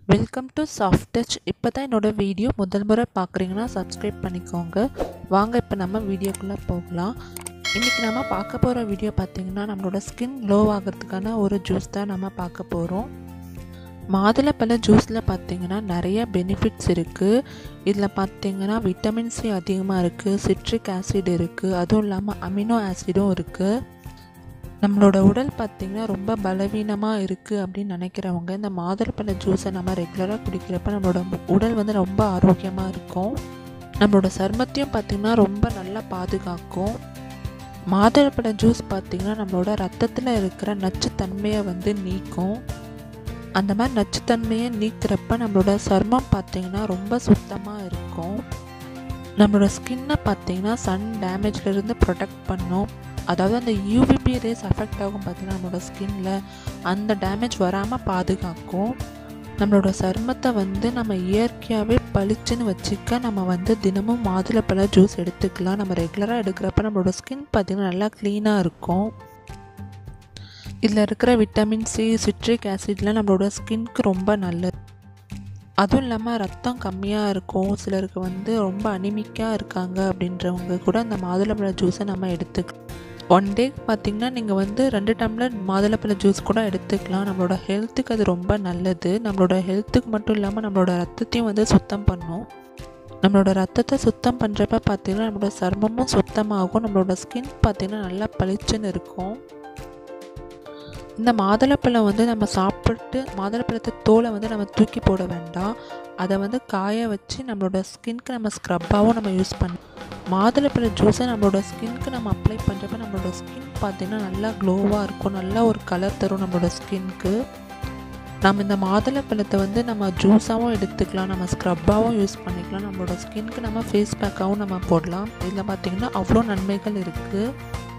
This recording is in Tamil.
வெல்கம் டு சாஃப்ட் டச் இப்போ தான் என்னோடய வீடியோ முதல் முறை பார்க்குறீங்கன்னா சப்ஸ்கிரைப் பண்ணிக்கோங்க வாங்க இப்போ நம்ம வீடியோக்குள்ளே போகலாம் இன்றைக்கி நம்ம பார்க்க போகிற வீடியோ பார்த்திங்கன்னா நம்மளோட ஸ்கின் க்ளோ ஆகிறதுக்கான ஒரு ஜூஸ் தான் நம்ம பார்க்க போகிறோம் மாதுளப்பழ ஜூஸில் பார்த்திங்கன்னா நிறைய பெனிஃபிட்ஸ் இருக்குது இதில் பார்த்திங்கன்னா விட்டமின் சி அதிகமாக இருக்குது சிட்ரிக் ஆசிட் இருக்குது அதுவும் இல்லாமல் அமினோ ஆசிடும் இருக்குது நம்மளோட உடல் பார்த்திங்கன்னா ரொம்ப பலவீனமாக இருக்குது அப்படின்னு நினைக்கிறவங்க இந்த மாதுளப்பழ ஜூஸை நம்ம ரெகுலராக குடிக்கிறப்ப நம்மளோட உடல் வந்து ரொம்ப ஆரோக்கியமாக இருக்கும் நம்மளோட சருமத்தையும் பார்த்திங்கன்னா ரொம்ப நல்லா பாதுகாக்கும் மாதுளப்பழ ஜூஸ் பார்த்திங்கன்னா நம்மளோட ரத்தத்தில் இருக்கிற நச்சுத்தன்மையை வந்து நீக்கும் அந்த மாதிரி நச்சுத்தன்மையை நீக்கிறப்ப நம்மளோட சருமம் பார்த்திங்கன்னா ரொம்ப சுத்தமாக இருக்கும் நம்மளோட ஸ்கின்னை பார்த்திங்கன்னா சன் டேமேஜ்லேருந்து ப்ரொடெக்ட் பண்ணும் அதாவது அந்த யூவிபி ரேஸ் அஃபெக்ட் ஆகும் பார்த்திங்கன்னா நம்மளோட ஸ்கின்ல அந்த டேமேஜ் வராமல் பாதுகாக்கும் நம்மளோட சருமத்தை வந்து நம்ம இயற்கையாகவே பளிச்சுன்னு வச்சுக்க நம்ம வந்து தினமும் மாதுளப்பழ ஜூஸ் எடுத்துக்கலாம் நம்ம ரெகுலராக எடுக்கிறப்ப நம்மளோட ஸ்கின் பார்த்திங்கன்னா நல்லா க்ளீனாக இருக்கும் இதில் இருக்கிற விட்டமின் சி சிட்ரிக் ஆசிட்லாம் நம்மளோட ஸ்கின்க்கு ரொம்ப நல்லது அதுவும் இல்லாமல் ரத்தம் கம்மியாக இருக்கும் சிலருக்கு வந்து ரொம்ப அனிமிக்காக இருக்காங்க அப்படின்றவங்க கூட அந்த மாதுளப்பழ ஜூஸை நம்ம எடுத்துக்கலாம் ஒன் டே பார்த்திங்கன்னா நீங்கள் வந்து ரெண்டு டம்ளர் மாதுளப்பழ ஜூஸ் கூட எடுத்துக்கலாம் நம்மளோட ஹெல்த்துக்கு அது ரொம்ப நல்லது நம்மளோட ஹெல்த்துக்கு மட்டும் இல்லாமல் நம்மளோட ரத்தத்தையும் வந்து சுத்தம் பண்ணும் நம்மளோட ரத்தத்தை சுத்தம் பண்ணுறப்ப பார்த்திங்கன்னா நம்மளோட சர்மமும் சுத்தமாகும் நம்மளோட ஸ்கின் பார்த்திங்கன்னா நல்லா பளிச்சுன்னு இருக்கும் இந்த மாதுளப்பழம் வந்து நம்ம சாப்பிட்டு மாதுளப்பழத்தை தோலை வந்து நம்ம தூக்கி போட வேண்டாம் அதை வந்து காய வச்சு நம்மளோட ஸ்கின்க்கு நம்ம ஸ்க்ரப்பாகவும் நம்ம யூஸ் பண்ணலாம் மாதுளப்பழ ஜூஸை நம்மளோட ஸ்கின்க்கு நம்ம அப்ளை பண்ணுறப்ப நம்மளோட ஸ்கின் பார்த்திங்கன்னா நல்லா க்ளோவாக இருக்கும் நல்லா ஒரு கலர் தரும் நம்மளோட ஸ்கின்க்கு நம்ம இந்த மாதுளப்பழத்தை வந்து நம்ம ஜூஸாகவும் எடுத்துக்கலாம் நம்ம ஸ்க்ரப்பாகவும் யூஸ் பண்ணிக்கலாம் நம்மளோட ஸ்கின்க்கு நம்ம ஃபேஸ் பேக்காகவும் நம்ம போடலாம் இதில் பார்த்திங்கன்னா அவ்வளோ நன்மைகள் இருக்குது